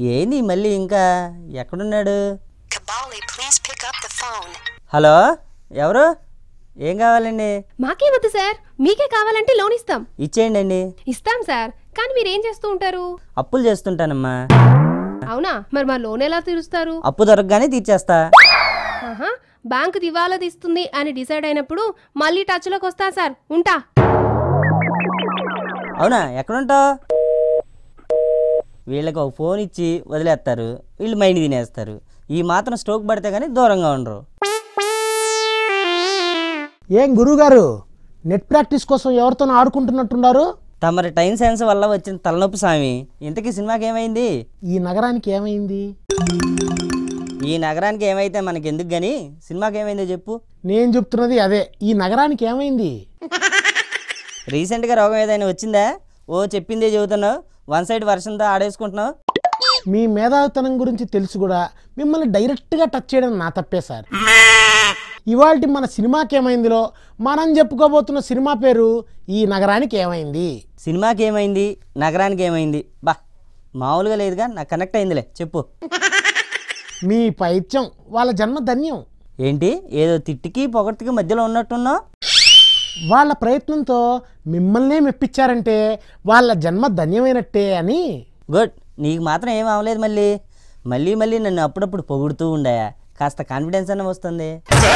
ఏంది మళ్ళీ ఇంకా ఎక్కడున్నాడు Kabali, please pick up the phone. Hello ఎవరు ఏం కావాలండి మాకే వద్దు సార్ మీకే కావాలంటే లోన్ ఇస్తాం ఇచ్చేయండి అండి ఇస్తాం సార్ కానీ మీరు ఏం చేస్తూ ఉంటారు అప్పులు చేస్తుంటానమ్మా అవునా మరి మా లోన్ ఎలా తీరుస్తారు అప్పు దొరకగానే తీర్చేస్తా ఆహా బ్యాంకు దివాలా తీస్తుంది అని డిసైడ్ అయినప్పుడు మళ్ళీ టచ్లోకి వస్తా సార్ ఉంటా అవునా ఎక్కడుంటావు వీళ్ళకి ఒక ఫోన్ ఇచ్చి వదిలేస్తారు వీళ్ళు మైండ్ తినేస్తారు ఈ మాత్రం స్ట్రోక్ పడితే కానీ దూరంగా ఉండరు ఏం గురువుగారు నెట్ ప్రాక్టీస్ కోసం ఎవరితోనో ఆడుకుంటున్నట్టున్నారు తమరి టైం సెన్స్ వల్ల వచ్చిన తలనొప్పి స్వామి ఇంతకీ సినిమాకి ఏమైంది ఈ నగరానికి ఏమైంది ఈ నగరానికి ఏమైతే మనకి ఎందుకు కానీ సినిమాకి ఏమైందో చెప్పు నేను చెప్తున్నది అదే ఈ నగరానికి ఏమైంది రీసెంట్గా రోగం ఏదైనా వచ్చిందా ఓ చెప్పిందే చెబుతున్నావు వన్ సైడ్ వర్షంతో ఆడేసుకుంటున్నావు మీ మేధావితనం గురించి తెలుసు కూడా మిమ్మల్ని డైరెక్ట్గా టచ్ చేయడం నా తప్పే సార్ ఇవాళ మన సినిమాకి ఏమైందిలో మనం చెప్పుకోబోతున్న సినిమా పేరు ఈ నగరానికి ఏమైంది సినిమాకి ఏమైంది నగరానికి ఏమైంది బా మామూలుగా లేదుగా నాకు కనెక్ట్ అయిందిలే చెప్పు మీ పైత్యం వాళ్ళ జన్మ ధన్యం ఏంటి ఏదో తిట్టికి పొగటికి మధ్యలో ఉన్నట్టున్నావు వాళ్ళ ప్రయత్నంతో మిమ్మల్నే మెప్పించారంటే వాళ్ళ జన్మ ధన్యమైనట్టే అని గుడ్ నీకు మాత్రం ఏం అవ్వలేదు మళ్ళీ మళ్ళీ మళ్ళీ నన్ను అప్పుడప్పుడు పొగుడుతూ ఉండాయా కాస్త కాన్ఫిడెన్స్ అన్న వస్తుంది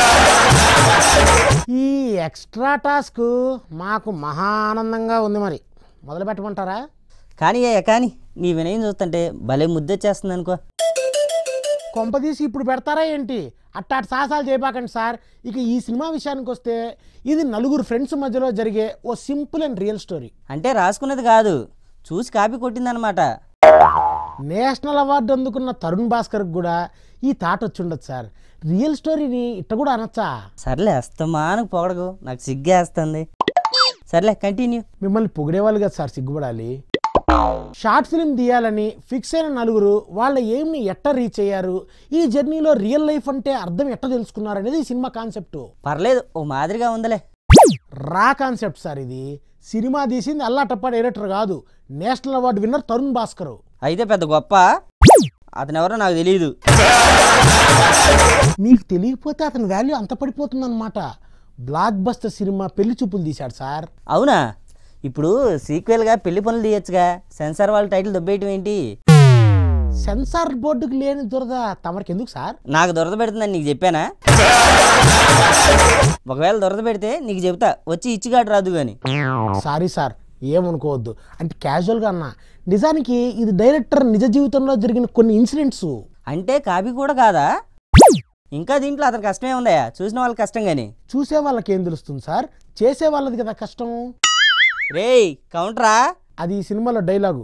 ఈ ఎక్స్ట్రా టాస్క్ మాకు మహా ఆనందంగా ఉంది మరి మొదలు పెట్టమంటారా కానీ అయ్యా కానీ నీ వినయం చూస్తుంటే భలే ముద్దొచ్చేస్తుంది అనుకో కొంపదీసి ఇప్పుడు పెడతారా ఏంటి అట్టాటి సాహసాలు చేయబాకండి సార్ ఇక ఈ సినిమా విషయానికి వస్తే ఇది నలుగురు ఫ్రెండ్స్ మధ్యలో జరిగే ఓ సింపుల్ అండ్ రియల్ స్టోరీ అంటే రాసుకున్నది కాదు చూసి కాపీ కొట్టిందనమాట నేషనల్ అవార్డు అందుకున్న తరుణ్ భాస్కర్కి కూడా ఈ థాట్ వచ్చి ఉండదు సార్ రియల్ స్టోరీని ఇట్ట కూడా అనొచ్చా సర్లే అస్తమానకు పొగడకు నాకు సిగ్గేస్తుంది సర్లే కంటిన్యూ మిమ్మల్ని పొగిడేవాళ్ళు కదా సార్ సిగ్గుపడాలి షార్ట్ ఫిల్మ్ తీయాలని ఫిక్స్ అయిన నలుగురు వాళ్ళ ఎయిమ్ని ఎట్ట రీచ్ అయ్యారు ఈ జర్నీలో రియల్ లైఫ్ అంటే అర్థం ఎట్ట తెలుసుకున్నారు అనేది ఈ సినిమా కాన్సెప్ట్ పర్లేదు ఓ మాదిరిగా ఉందిలే రా కాన్సెప్ట్ సార్ ఇది సినిమా తీసింది అల్లాటప్ప డైరెక్టర్ కాదు national award winner Tarun Bhaskar అయితే పెద్ద గొప్ప అతను ఎవరో నాకు తెలియదు మీకు తెలియకపోతే అతని వాల్యూ అంత పడిపోతుందన్నమాట బ్లాక్ బస్టర్ సినిమా పెళ్లి చూపులు తీశాడు సార్ అవునా ఇప్పుడు సీక్వెల్గా పెళ్లి పనులు తీయొచ్చుగా సెన్సార్ వాళ్ళ టైటిల్ దొబ్బేయటం ఏంటి సెన్సార్ బోర్డుకి లేని దురద తమరికి ఎందుకు సార్ నాకు దొరద పెడుతుందని నీకు చెప్పానా ఒకవేళ దొరద పెడితే నీకు చెబుతా వచ్చి ఇచ్చిగాడు రాదు కానీ సారీ సార్ ఏమనుకోవద్దు అంటే క్యాజువల్గా అన్నా నిజానికి ఇది డైరెక్టర్ నిజ జీవితంలో జరిగిన కొన్ని ఇన్సిడెంట్స్ అంటే కాపీ కూడా కాదా ఇంకా దీంట్లో అతని కష్టమే ఉందయ్యా చూసిన వాళ్ళకి కష్టం కానీ చూసే వాళ్ళకి ఏం తెలుస్తుంది సార్ చేసే వాళ్ళది కదా కష్టం రేయ్ కౌంటరా అది ఈ సినిమాలో డైలాగు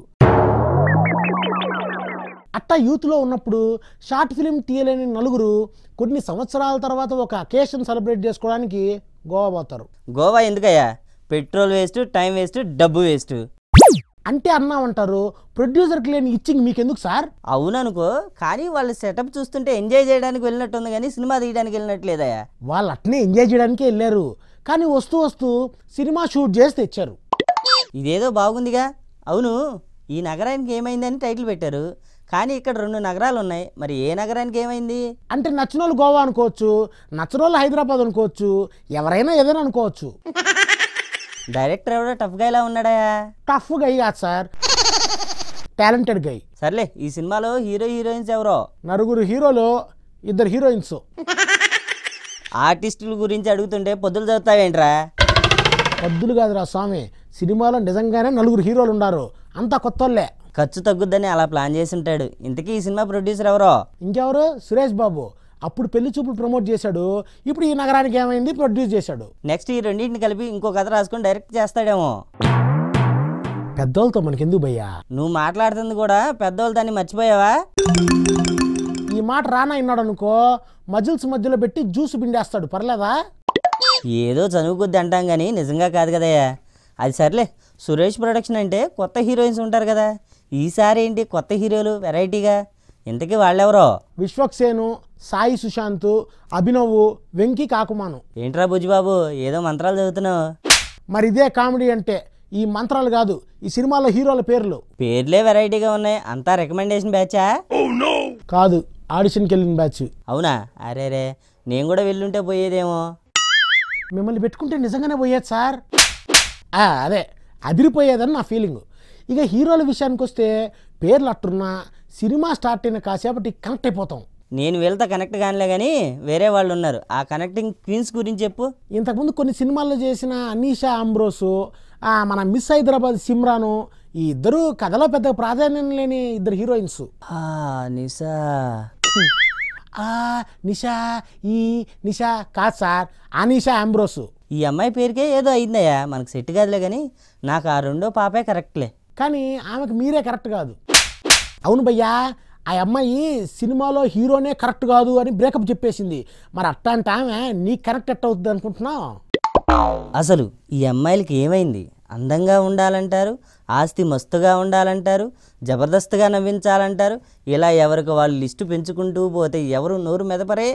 అట్టా యూత్లో ఉన్నప్పుడు షార్ట్ ఫిలిం తీయలేని నలుగురు కొన్ని సంవత్సరాల తర్వాత ఒక అకేషన్ సెలబ్రేట్ చేసుకోవడానికి గోవా పోతారు గోవా ఎందుకయ్యా పెట్రోల్ వేస్ట్ టైం వేస్ట్ డబ్బు వేస్ట్ అంటే అన్నామంటారు ప్రొడ్యూసర్కి లేని ఇచ్చింగ్ మీకెందుకు సార్ అవుననుకో కానీ వాళ్ళ సెటప్ చూస్తుంటే ఎంజాయ్ చేయడానికి వెళ్ళినట్టుంది కానీ సినిమా తీయడానికి వెళ్ళినట్లేదయ్యా వాళ్ళు అట్నే ఎంజాయ్ చేయడానికే వెళ్ళారు కానీ వస్తూ వస్తూ సినిమా షూట్ చేసి తెచ్చారు ఇదేదో బాగుందిగా అవును ఈ నగరానికి ఏమైందని టైటిల్ పెట్టారు కానీ ఇక్కడ రెండు నగరాలు ఉన్నాయి మరి ఏ నగరానికి ఏమైంది అంటే నచ్చిన వాళ్ళు గోవా అనుకోవచ్చు నచ్చిన వాళ్ళు హైదరాబాద్ అనుకోవచ్చు ఎవరైనా ఏదైనా అనుకోవచ్చు డైరెక్టర్ ఎవడో టఫ్గా ఇలా ఉన్నాడయా టఫ్ గై కాదు సార్ టాలెంటెడ్ గై సర్లే ఈ సినిమాలో హీరో హీరోయిన్స్ ఎవరో నలుగురు హీరోలు ఇద్దరు హీరోయిన్స్ ఆర్టిస్టుల గురించి అడుగుతుంటే పొద్దులు చదువుతావేంట్రా పద్దులు కాదురా స్వామి సినిమాలో నిజంగానే నలుగురు హీరోలు ఉన్నారు అంతా కొత్తోళ్ళే ఖర్చు తగ్గుద్దని అలా ప్లాన్ చేసి ఉంటాడు ఇంతకీ ఈ సినిమా ప్రొడ్యూసర్ ఎవరో ఇంకెవరు సురేష్ బాబు అప్పుడు పెళ్లి చూపులు ప్రమోట్ చేశాడు ఇప్పుడు ఈ నగరానికి ఏమైంది ప్రొడ్యూస్ చేశాడు నెక్స్ట్ ఈ రెండింటిని కలిపి ఇంకో కథ రాసుకొని డైరెక్ట్ చేస్తాడేమో పెద్దోళ్ళతో మనకెందుకు భయ్యా నువ్వు మాట్లాడుతుంది కూడా పెద్దోళ్ళు దాన్ని మర్చిపోయావా ఈ మాట రానా విన్నాడు అనుకో మజిల్స్ మధ్యలో పెట్టి జ్యూస్ పిండేస్తాడు పర్లేదా ఏదో చదువుకుద్ది అంటాం కానీ నిజంగా కాదు కదయ్యా అది సర్లే సురేష్ ప్రొడక్షన్ అంటే కొత్త హీరోయిన్స్ ఉంటారు కదా ఈసారి ఏంటి కొత్త హీరోలు వెరైటీగా ఇంతకీ వాళ్ళెవరో విశ్వక్సేను సాయి సుశాంత్ అభినవ్ వెంకీ కాకుమాను ఏంట్రా బుజ్జిబాబు ఏదో మంత్రాలు చదువుతున్నావు మరి ఇదే కామెడీ అంటే ఈ మంత్రాలు కాదు ఈ సినిమాలో హీరోల పేర్లు పేర్లే వెరైటీగా ఉన్నాయి అంతా రికమెండేషన్ బ్యాచా కాదు ఆడిషన్కి వెళ్ళిన బ్యాచ్ అవునా అరే రే నేను కూడా వెళ్ళుంటే పోయేదేమో మిమ్మల్ని పెట్టుకుంటే నిజంగానే పోయేది సార్ ఆ, అదే అదిరిపోయేదని నా ఫీలింగ్ ఇక హీరోల విషయానికి వస్తే పేర్లు అట్టున్నా సినిమా స్టార్ట్ అయిన కాసేపటి కనెక్ట్ అయిపోతాం నేను వెళ్తా కనెక్ట్ కానిలే కానీ వేరే వాళ్ళు ఉన్నారు ఆ కనెక్టింగ్ క్వీన్స్ గురించి చెప్పు ఇంతకుముందు కొన్ని సినిమాల్లో చేసిన అనీషా అంబ్రోసు ఆ, మన మిస్ హైదరాబాద్ సిమ్రాను ఈ ఇద్దరు కథలో పెద్ద ప్రాధాన్యం లేని ఇద్దరు హీరోయిన్స్ ఆ, నిసా ఆ నిషా ఈ నిషా కాదు సార్ అనీషా అంబ్రోసు ఈ అమ్మాయి పేరుకే ఏదో అయిందయ్యా మనకు సెట్ కాదులే కానీ నాకు ఆ రెండో పాపే కరెక్ట్లే కానీ ఆమెకు మీరే కరెక్ట్ కాదు అవును భయ్యా ఆ అమ్మాయి సినిమాలో హీరోనే కరెక్ట్ కాదు అని బ్రేకప్ చెప్పేసింది మరి అట్లాంటి ఆమె నీకు కరెక్ట్ ఎట్ అవుతుంది అనుకుంటున్నావు అసలు ఈ అమ్మాయిలకి ఏమైంది అందంగా ఉండాలంటారు ఆస్తి మస్తుగా ఉండాలంటారు జబర్దస్త్గా నవ్వించాలంటారు ఇలా ఎవరికి వాళ్ళు లిస్టు పెంచుకుంటూ పోతే ఎవరు నోరు మెదపరే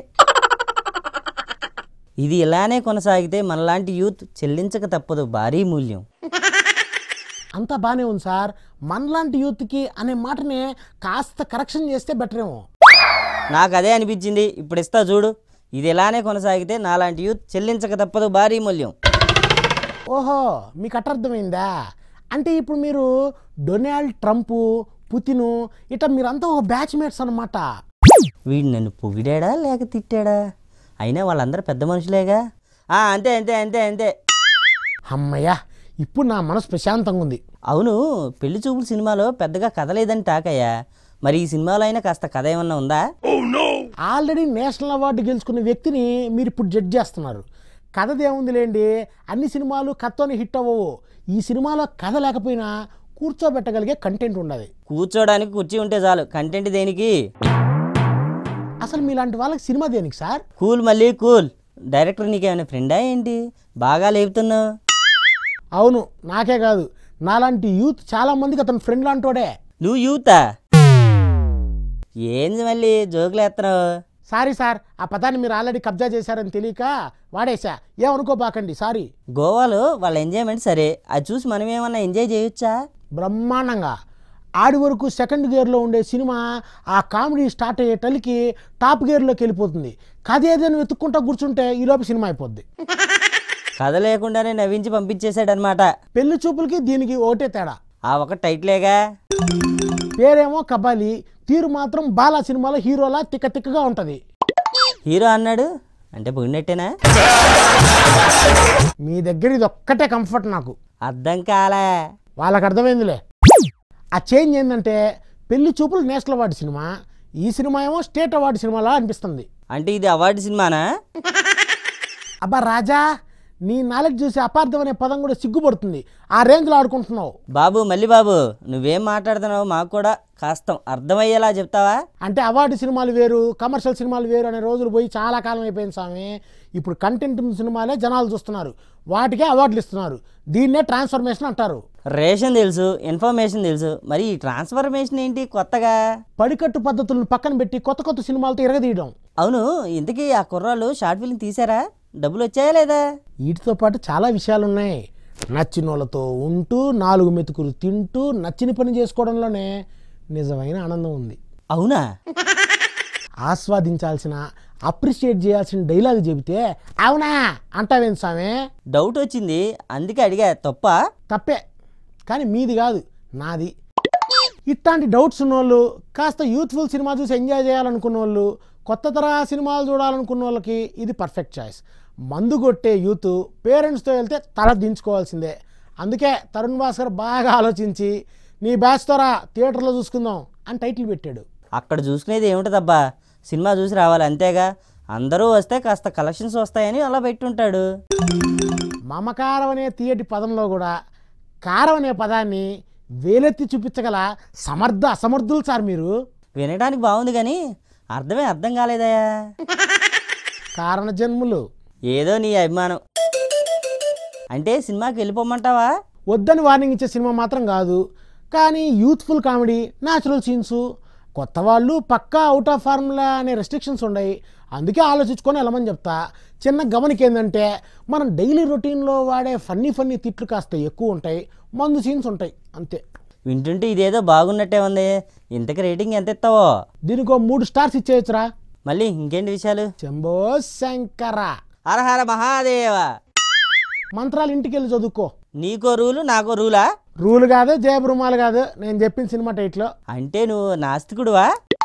ఇది ఇలానే కొనసాగితే మనలాంటి యూత్ చెల్లించక తప్పదు భారీ మూల్యం అంతా బాగానే ఉంది సార్ మనలాంటి యూత్కి అనే మాటనే కాస్త కరెక్షన్ చేస్తే బెటర్ ఏమో నాకు అదే అనిపించింది ఇప్పుడు ఇస్తా చూడు ఇది ఇలానే కొనసాగితే నాలాంటి యూత్ చెల్లించక తప్పదు భారీ మూల్యం ఓహో మీకు అర్థమైందా అంటే ఇప్పుడు మీరు డొనాల్డ్ ట్రంప్ పుతిను ఇట్లా మీరంతా ఒక బ్యాచ్మేట్స్ అనమాట వీడు నన్ను పొగిడాడా లేక తిట్టాడా అయినా వాళ్ళందరూ పెద్ద మనుషులేగా ఆ, అంతే అంతే అంతే అంతే అమ్మయ్యా ఇప్పుడు నా మనసు ప్రశాంతంగా ఉంది అవును పెళ్లి చూపులు సినిమాలో పెద్దగా కథ లేదని టాకయ్యా మరి ఈ సినిమాలో అయినా కాస్త కథ ఏమన్నా ఉందా ఆల్రెడీ నేషనల్ అవార్డు గెలుచుకున్న వ్యక్తిని మీరు ఇప్పుడు జడ్జ్ చేస్తున్నారు కథదేముంది లేండి అన్ని సినిమాలు కథతోనే హిట్ అవ్వవు ఈ సినిమాలో కథ లేకపోయినా కూర్చోబెట్టగలిగే కంటెంట్ ఉండదు కూర్చోడానికి కుర్చీ ఉంటే చాలు కంటెంట్ దేనికి అసలు మీలాంటి వాళ్ళకి సినిమా దేనికి సార్ కూల్ మళ్ళీ కూల్ డైరెక్టర్ నీకేమైనా ఫ్రెండా ఏంటి బాగా లేపుతున్నావు అవును నాకే కాదు నాలాంటి యూత్ చాలా మందికి అతను ఫ్రెండ్ లాంటోడే నువ్వు యూతా ఏంది మళ్ళీ జోకులు ఎత్తనావు సారీ సార్ ఆ పదాన్ని మీరు ఆల్రెడీ కబ్జా చేశారని తెలియక వాడేశా ఏమనుకోబాకండి సారీ గోవాలో వాళ్ళ ఎంజాయ్మెంట్ సరే అది చూసి మనం ఏమన్నా ఎంజాయ్ చేయొచ్చా బ్రహ్మాండంగా ఆడి వరకు సెకండ్ గేర్లో ఉండే సినిమా ఆ కామెడీ స్టార్ట్ అయ్యేటల్లికి టాప్ గేర్లోకి వెళ్ళిపోతుంది కథ ఏదైనా వెతుక్కుంటా కూర్చుంటే ఈలోపు సినిమా అయిపోద్ది కథ లేకుండానే నవ్వించి పంపించేశాడనమాట పెళ్లి చూపులకి దీనికి ఒకటే తేడా ఆ ఒక టైటిలేగా పేరేమో కబాలి తీరు మాత్రం బాలా సినిమాలో హీరోలా తిక్క తిక్కగా ఉంటుంది హీరో అన్నాడు అంటే పోయినట్టేనా మీ దగ్గర ఇది ఒక్కటే కంఫర్ట్ నాకు అర్థం కాలే వాళ్ళకి అర్థమైందిలే ఆ చేంజ్ ఏంటంటే పెళ్లి చూపులు నేషనల్ అవార్డు సినిమా ఈ సినిమా ఏమో స్టేట్ అవార్డు సినిమాలా అనిపిస్తుంది అంటే ఇది అవార్డు సినిమానా అబ్బా రాజా నీ నాలెడ్జ్ చూసి అపార్థం అనే పదం కూడా సిగ్గుపడుతుంది ఆ రేంజ్లో ఆడుకుంటున్నావు బాబు మళ్ళీ బాబు నువ్వేం మాట్లాడుతున్నావు మాకు కూడా కాస్త అర్థమయ్యేలా చెప్తావా అంటే అవార్డు సినిమాలు వేరు కమర్షియల్ సినిమాలు వేరు అనే రోజులు పోయి చాలా కాలం అయిపోయింది స్వామి ఇప్పుడు కంటెంట్ ఉన్న సినిమాలే జనాలు చూస్తున్నారు వాటికే అవార్డులు ఇస్తున్నారు దీన్నే ట్రాన్స్ఫర్మేషన్ అంటారు రేషన్ తెలుసు ఇన్ఫర్మేషన్ తెలుసు మరి ఈ ట్రాన్స్ఫర్మేషన్ ఏంటి కొత్తగా పడికట్టు పద్ధతులను పక్కన పెట్టి కొత్త కొత్త సినిమాలతో ఇరగదీయడం అవును ఇంతకీ ఆ కుర్రాళ్ళు షార్ట్ ఫిల్మ్ తీసారా డబ్బులు వచ్చాయా లేదా వీటితో పాటు చాలా విషయాలు ఉన్నాయి నచ్చిన వాళ్ళతో ఉంటూ నాలుగు మెతుకులు తింటూ నచ్చిన పని చేసుకోవడంలోనే నిజమైన ఆనందం ఉంది అవునా ఆస్వాదించాల్సిన అప్రిషియేట్ చేయాల్సిన డైలాగ్ చెబితే అవునా అంటావేం స్వామి డౌట్ వచ్చింది అందుకే అడిగా తప్ప తప్పే కానీ మీది కాదు నాది ఇట్లాంటి డౌట్స్ ఉన్నోళ్ళు కాస్త యూత్ఫుల్ సినిమా చూసి ఎంజాయ్ చేయాలనుకున్న వాళ్ళు కొత్త తరహా సినిమాలు చూడాలనుకున్న వాళ్ళకి ఇది పర్ఫెక్ట్ చాయిస్ మందు కొట్టే యూత్ పేరెంట్స్తో వెళ్తే తల దించుకోవాల్సిందే అందుకే తరుణ్ భాస్కర్ బాగా ఆలోచించి నీ బ్యాచ్ త్వర థియేటర్లో చూసుకుందాం అని టైటిల్ పెట్టాడు అక్కడ చూసుకునేది ఏమిటదబ్బా సినిమా చూసి రావాలి అంతేగా అందరూ వస్తే కాస్త కలెక్షన్స్ వస్తాయని అలా పెట్టుంటాడు మమకారం అనే తీయటి పదంలో కూడా కారం అనే పదాన్ని వేలెత్తి చూపించగల సమర్థ అసమర్థులు సార్ మీరు వినడానికి బాగుంది కానీ అర్థమే అర్థం కాలేదయా కారణ జన్ములు ఏదో నీ అభిమానం అంటే సినిమాకి వెళ్ళిపోమంటావా వద్దని వార్నింగ్ ఇచ్చే సినిమా మాత్రం కాదు కానీ యూత్ఫుల్ కామెడీ న్యాచురల్ సీన్స్ కొత్త వాళ్ళు పక్కా అవుట్ ఆఫ్ ఫార్ములా అనే రెస్ట్రిక్షన్స్ ఉన్నాయి అందుకే ఆలోచించుకొని వెళ్ళమని చెప్తా చిన్న గమనిక ఏంటంటే మనం డైలీ రొటీన్లో వాడే ఫన్నీ ఫన్నీ తిట్లు కాస్త ఎక్కువ ఉంటాయి మందు సీన్స్ ఉంటాయి అంతే వింటుంటే ఇదేదో బాగున్నట్టే ఉంది ఇంతకి రేటింగ్ ఎంత ఇస్తావో దీనికి ఓ మూడు స్టార్స్ ఇచ్చేయచ్చురా మళ్ళీ ఇంకేంటి విషయాలు శంభో శంకర హరహర మహాదేవ మంత్రాలు ఇంటికి వెళ్ళి చదువుకో నీకో రూలు నాకో రూలా రూల్ కాదు జయబ్రహ్మాలు కాదు నేను చెప్పిన సినిమా టైట్లో అంటే నువ్వు నాస్తికుడువా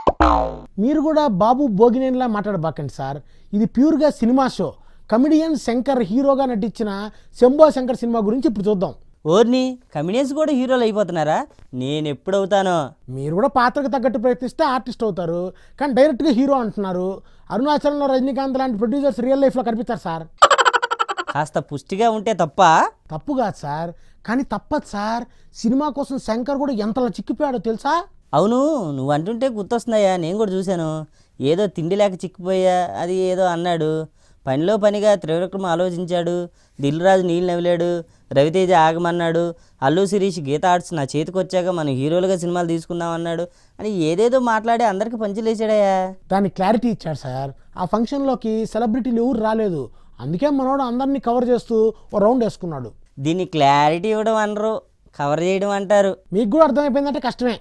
మీరు కూడా బాబు భోగినేనిలా మాట్లాడబాకండి సార్ ఇది ప్యూర్గా సినిమా షో కమిడియన్ శంకర్ హీరోగా నటించిన శంభో శంకర్ సినిమా గురించి ఇప్పుడు చూద్దాం ఓర్ని కమిడియన్స్ కూడా హీరోలు అయిపోతున్నారా నేను ఎప్పుడు అవుతానో మీరు కూడా పాత్రకు తగ్గట్టు ప్రయత్నిస్తే ఆర్టిస్ట్ అవుతారు కానీ డైరెక్ట్గా హీరో అంటున్నారు అరుణాచలంలో రజనీకాంత్ లాంటి ప్రొడ్యూసర్స్ రియల్ లైఫ్లో కనిపిస్తారు సార్ కాస్త పుష్టిగా ఉంటే తప్ప తప్పు కాదు సార్ కానీ తప్పదు సార్ సినిమా కోసం శంకర్ కూడా ఎంతలా చిక్కిపోయాడో తెలుసా అవును నువ్వు అంటుంటే గుర్తొస్తున్నాయా నేను కూడా చూశాను ఏదో తిండి లేక చిక్కిపోయా అది ఏదో అన్నాడు పనిలో పనిగా త్రివిక్రమ ఆలోచించాడు దిల్రాజు నీళ్ళు నవ్విలాడు రవితేజ ఆగమన్నాడు అల్లు శిరీష్ గీత ఆర్ట్స్ నా చేతికి వచ్చాక మనం హీరోలుగా సినిమాలు తీసుకుందాం అన్నాడు అని ఏదేదో మాట్లాడి అందరికి పంచులేసాడయ్యా దానికి క్లారిటీ ఇచ్చాడు సార్ ఆ ఫంక్షన్లోకి సెలబ్రిటీలు ఎవరు రాలేదు అందుకే మనోడు అందరినీ కవర్ చేస్తూ ఓ రౌండ్ వేసుకున్నాడు దీన్ని క్లారిటీ ఇవ్వడం అనరు కవర్ చేయడం అంటారు మీకు కూడా అర్థమైపోయిందంటే కష్టమే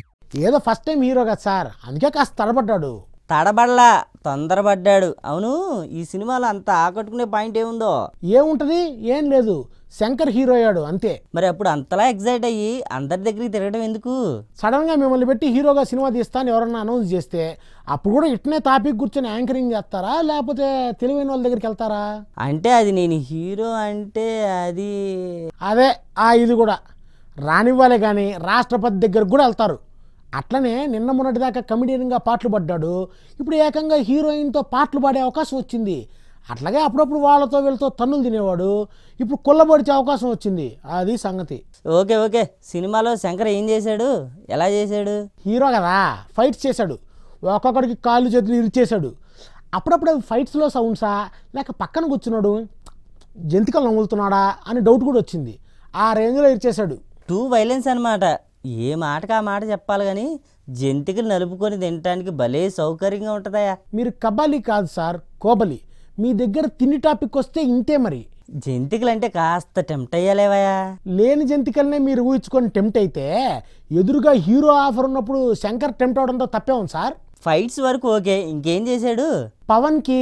ఏదో ఫస్ట్ టైం హీరో కదా సార్ అందుకే కాస్త తడబడ్డాడు తడబడలా తొందరపడ్డాడు అవును ఈ సినిమాలో అంత ఆకట్టుకునే పాయింట్ ఏముందో ఏముంటుంది ఏం లేదు శంకర్ హీరో అయ్యాడు అంతే మరి అప్పుడు అంతలా ఎగ్జైట్ అయ్యి అందరి దగ్గరికి తిరగడం ఎందుకు సడన్గా మిమ్మల్ని పెట్టి హీరోగా సినిమా తీస్తాను ఎవరన్నా అనౌన్స్ చేస్తే అప్పుడు కూడా ఇట్నే టాపిక్ కూర్చొని యాంకరింగ్ చేస్తారా లేకపోతే తెలివైన వాళ్ళ దగ్గరికి వెళ్తారా అంటే అది నేను హీరో అంటే అది అదే ఆ ఇది కూడా రానివ్వాలి కానీ రాష్ట్రపతి దగ్గరకు కూడా వెళ్తారు అట్లనే నిన్న మొన్నటిదాకా కమిడియన్గా పాటలు పడ్డాడు ఇప్పుడు ఏకంగా హీరోయిన్తో పాటలు పాడే అవకాశం వచ్చింది అట్లాగే అప్పుడప్పుడు వాళ్ళతో వీళ్ళతో తన్నులు తినేవాడు ఇప్పుడు కుళ్ళబడిచే అవకాశం వచ్చింది అది సంగతి ఓకే ఓకే సినిమాలో శంకర్ ఏం చేశాడు ఎలా చేశాడు హీరో కదా ఫైట్స్ చేశాడు ఒక్కొక్కడికి కాళ్ళు చేతులు ఇరిచేశాడు అప్పుడప్పుడు అవి ఫైట్స్లో సౌండ్సా లేక పక్కన కూర్చున్నాడు జంతికలు నవ్వులుతున్నాడా అని డౌట్ కూడా వచ్చింది ఆ రేంజ్లో ఇరిచేశాడు టూ వైలెన్స్ అన్నమాట ఏ మాటకి ఆ మాట చెప్పాలి కానీ జంతికలు నలుపుకొని తినడానికి భలే సౌకర్యంగా ఉంటుందయా మీరు కబాలి కాదు సార్ కోబలి మీ దగ్గర తిండి టాపిక్ వస్తే ఇంతే మరి జంతికలు అంటే కాస్త టెంప్ట్ అయ్యాలేవయా లేని జంతికల్నే మీరు ఊహించుకొని టెంప్ట్ అయితే ఎదురుగా హీరో ఆఫర్ ఉన్నప్పుడు శంకర్ టెంప్ట్ అవడంతో తప్పే ఉంది సార్ ఫైట్స్ వరకు ఓకే ఇంకేం చేశాడు పవన్కి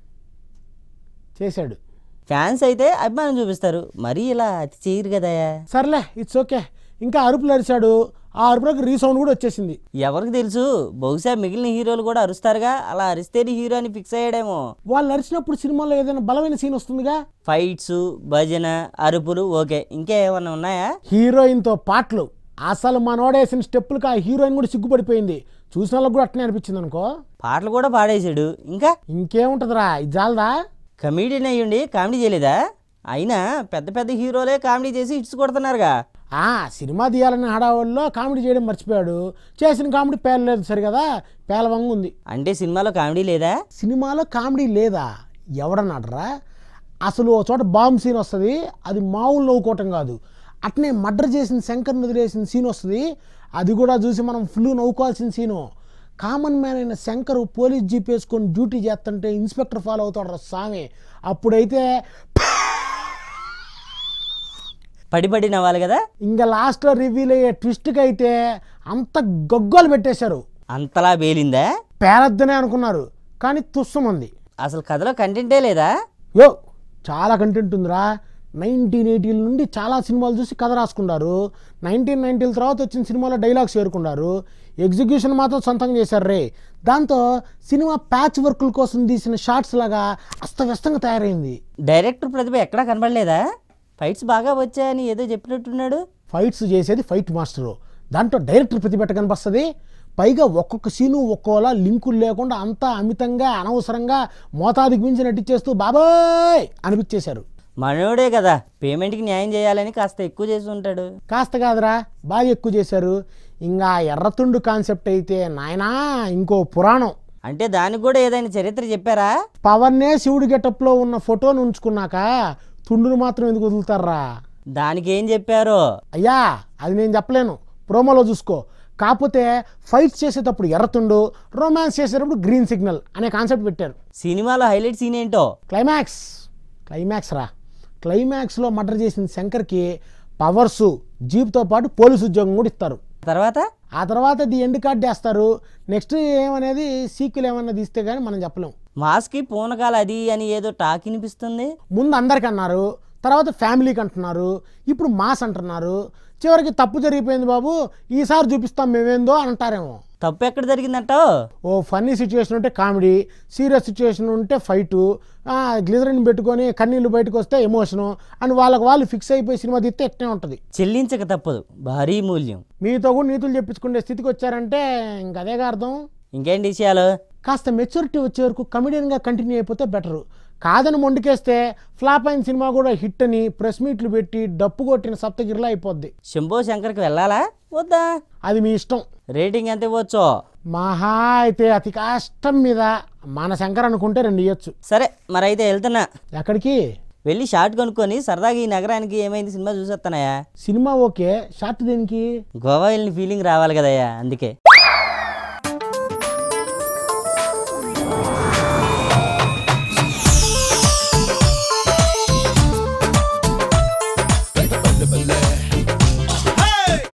చేశాడు ఫ్యాన్స్ అయితే అభిమానం చూపిస్తారు మరీ ఇలా అతి చేయరు కదయా సర్లే ఇట్స్ ఓకే ఇంకా అరుపులు అరిచాడు ఆ అరుపులకు రీసౌండ్ కూడా వచ్చేసింది ఎవరికి తెలుసు బహుశా మిగిలిన హీరోలు కూడా అరుస్తారుగా అలా అరిస్తేనే హీరో అని ఫిక్స్ అయ్యాడేమో వాళ్ళు అరిచినప్పుడు సినిమాలో ఏదైనా బలమైన సీన్ వస్తుందిగా ఫైట్స్ భజన అరుపులు ఓకే ఇంకా ఏమన్నా ఉన్నాయా హీరోయిన్తో పాటలు అసలు మనోడేసిన స్టెప్పులకు ఆ హీరోయిన్ కూడా సిగ్గుపడిపోయింది చూసిన వాళ్ళకి కూడా అట్నే అనిపించింది అనుకో పాటలు కూడా పాడేశాడు ఇంకా ఇంకేముంటుందిరా ఇది జాలదా కమీడియన్ అయ్యుండి కామెడీ చేయలేదా అయినా పెద్ద పెద్ద హీరోలే కామెడీ చేసి హిట్స్ కొడుతున్నారుగా ఆ సినిమా తీయాలని హడావుల్లో కామెడీ చేయడం మర్చిపోయాడు చేసిన కామెడీ పేలలేదు సరి కదా పేలవంగా ఉంది అంటే సినిమాలో కామెడీ లేదా సినిమాలో కామెడీ లేదా ఎవడన్నాడరా అసలు ఓ చోట బాంబ్ సీన్ వస్తుంది అది మామూలు నవ్వుకోవటం కాదు అట్నే మర్డర్ చేసిన శంకర్ వదిలేసిన సీన్ వస్తుంది అది కూడా చూసి మనం ఫుల్ నవ్వుకోవాల్సిన సీను కామన్ మ్యాన్ అయిన శంకర్ పోలీస్ జీప్ వేసుకొని డ్యూటీ చేస్తుంటే ఇన్స్పెక్టర్ ఫాలో అవుతాడు రా స్వామి అప్పుడైతే పడి పడి నవ్వాలి కదా ఇంకా లాస్ట్లో రివీల్ అయ్యే ట్విస్ట్కి అయితే అంత గొగ్గోలు పెట్టేశారు అంతలా బేలిందా పేరద్దనే అనుకున్నారు కానీ తుస్సమంది అసలు కథలో కంటెంటే లేదా యో చాలా కంటెంట్ ఉందిరా నైన్టీన్ ఎయిటీల నుండి చాలా సినిమాలు చూసి కథ రాసుకున్నారు నైన్టీన్ నైన్టీల తర్వాత వచ్చిన సినిమాలో డైలాగ్స్ చేరుకున్నారు ఎగ్జిక్యూషన్ మాత్రం సొంతంగా చేశారు రే దాంతో సినిమా ప్యాచ్ వర్కుల కోసం తీసిన షార్ట్స్ లాగా అస్తవ్యస్తంగా తయారైంది డైరెక్టర్ ప్రతిభ ఎక్కడా కనబడలేదా ఫైట్స్ బాగా వచ్చాయని ఏదో చెప్పినట్టున్నాడు ఫైట్స్ చేసేది ఫైట్ మాస్టరు దాంట్లో డైరెక్టర్ ప్రతిభట కనిపిస్తుంది పైగా ఒక్కొక్క సీను ఒక్కోలా లింకులు లేకుండా అంతా అమితంగా అనవసరంగా మోతాదికి మించి నటించేస్తూ బాబాయ్ అనిపించేశారు మనోడే కదా పేమెంట్కి న్యాయం చేయాలని కాస్త ఎక్కువ చేసి ఉంటాడు కాస్త కాదురా బాగా ఎక్కువ చేశారు ఇంకా ఎర్రతుండు కాన్సెప్ట్ అయితే నాయనా ఇంకో పురాణం అంటే దానికి కూడా ఏదైనా చరిత్ర చెప్పారా పవన్నే శివుడి గెటప్లో ఉన్న ఫోటోను ఉంచుకున్నాక తుండును మాత్రం ఎందుకు వదులుతారా దానికి ఏం చెప్పారో అయ్యా అది నేను చెప్పలేను ప్రోమోలో చూసుకో కాకపోతే ఫైట్స్ చేసేటప్పుడు ఎర్రతుండు రొమాన్స్ చేసేటప్పుడు గ్రీన్ సిగ్నల్ అనే కాన్సెప్ట్ పెట్టారు సినిమాలో హైలైట్ సీన్ ఏంటో క్లైమాక్స్ క్లైమాక్స్ రా క్లైమాక్స్లో మర్డర్ చేసిన శంకర్కి పవర్సు జీప్తో పాటు పోలీసు ఉద్యోగం కూడా ఇస్తారు తర్వాత ఆ తర్వాత ది ఎండ్ కార్డ్ వేస్తారు నెక్స్ట్ ఏమనేది సీక్వెల్ ఏమన్నా తీస్తే కానీ మనం చెప్పలేం మాస్కి పూనకాలు అది అని ఏదో టాక్ వినిపిస్తుంది ముందు అందరికి అన్నారు తర్వాత ఫ్యామిలీకి అంటున్నారు ఇప్పుడు మాస్ అంటున్నారు చివరికి తప్పు జరిగిపోయింది బాబు ఈసారి చూపిస్తాం మేమేందో అని అంటారేమో తప్పు ఎక్కడ జరిగిందంటావు ఓ ఫన్నీ సిచ్యువేషన్ ఉంటే కామెడీ సీరియస్ సిచ్యువేషన్ ఉంటే ఫైటు గ్లిజరిన్ పెట్టుకొని కన్నీళ్ళు బయటకు వస్తే ఎమోషను అని వాళ్ళకి వాళ్ళు ఫిక్స్ అయిపోయి సినిమా తీస్తే ఎట్నే ఉంటుంది చెల్లించక తప్పదు భారీ మూల్యం మీతో కూడా నీతులు చెప్పించుకునే స్థితికి వచ్చారంటే ఇంక అదేగా అర్థం ఇంకేంటి విషయాలు కాస్త మెచ్యూరిటీ వచ్చే వరకు కమెడియన్గా కంటిన్యూ అయిపోతే బెటరు కాదని మొండికేస్తే ఫ్లాప్ అయిన సినిమా కూడా హిట్ అని ప్రెస్ మీట్లు పెట్టి డప్పు కొట్టిన సప్తగిరిలా అయిపోద్ది శంభో శంకర్కి వెళ్ళాలా వద్దా అది మీ ఇష్టం రేటింగ్ ఎంత ఇవ్వచ్చో మహా అయితే అతి కష్టం మీద మన శంకర్ అనుకుంటే రెండు ఇవ్వచ్చు సరే మరైతే వెళ్తున్నా ఎక్కడికి వెళ్ళి షార్ట్ కొనుక్కొని సరదాగా ఈ నగరానికి ఏమైంది సినిమా చూసేస్తానయా సినిమా ఓకే షార్ట్ దేనికి గోవా వెళ్ళిన ఫీలింగ్ రావాలి కదయ్యా అందుకే